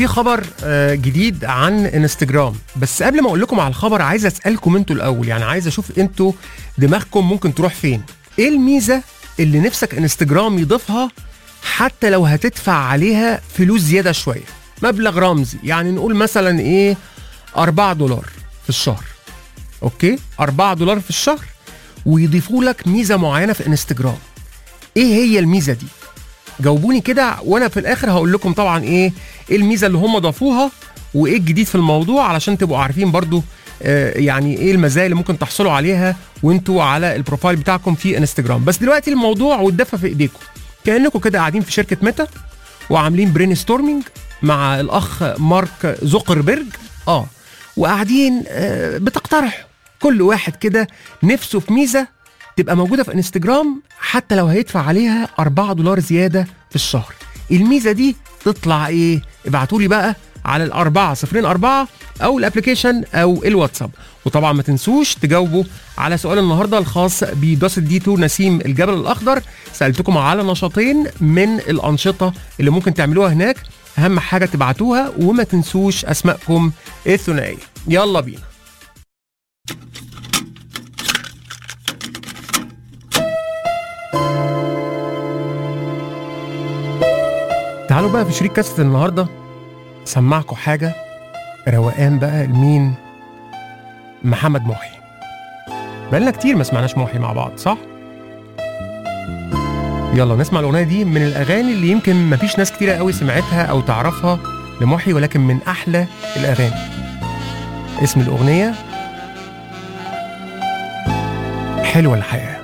في خبر آه، جديد عن انستجرام بس قبل ما اقول لكم على الخبر عايز اسالكم انتوا الاول يعني عايز اشوف انتوا دماغكم ممكن تروح فين ايه الميزه اللي نفسك انستجرام يضيفها حتى لو هتدفع عليها فلوس زياده شويه مبلغ رمزي يعني نقول مثلا ايه 4 دولار في الشهر اوكي 4 دولار في الشهر ويضيفوا لك ميزه معينه في انستجرام ايه هي الميزه دي جاوبوني كده وانا في الاخر هقول لكم طبعا ايه ايه الميزه اللي هم ضافوها وايه الجديد في الموضوع علشان تبقوا عارفين برضو آه يعني ايه المزايا اللي ممكن تحصلوا عليها وانتوا على البروفايل بتاعكم في انستجرام بس دلوقتي الموضوع والدفه في ايديكم كانكم كده قاعدين في شركه ميتا وعاملين برين ستورمينج مع الاخ مارك زوكربيرج اه وقاعدين آه بتقترحوا كل واحد كده نفسه في ميزه تبقى موجوده في انستجرام حتى لو هيدفع عليها 4 دولار زياده في الشهر الميزه دي تطلع ايه ابعتوا لي بقى على الأربعة صفرين أربعة أو الأبليكيشن أو الواتساب وطبعا ما تنسوش تجاوبوا على سؤال النهاردة الخاص بدوس دي 2 نسيم الجبل الأخضر سألتكم على نشاطين من الأنشطة اللي ممكن تعملوها هناك أهم حاجة تبعتوها وما تنسوش أسماءكم الثنائية يلا بينا تعالوا بقى في شريك كاسة النهاردة سمعكم حاجة روقان بقى لمين محمد محي بقالنا كتير ما سمعناش محي مع بعض صح؟ يلا نسمع الأغنية دي من الأغاني اللي يمكن مفيش ناس كتيرة قوي سمعتها أو تعرفها لمحي ولكن من أحلى الأغاني اسم الأغنية حلوة الحياة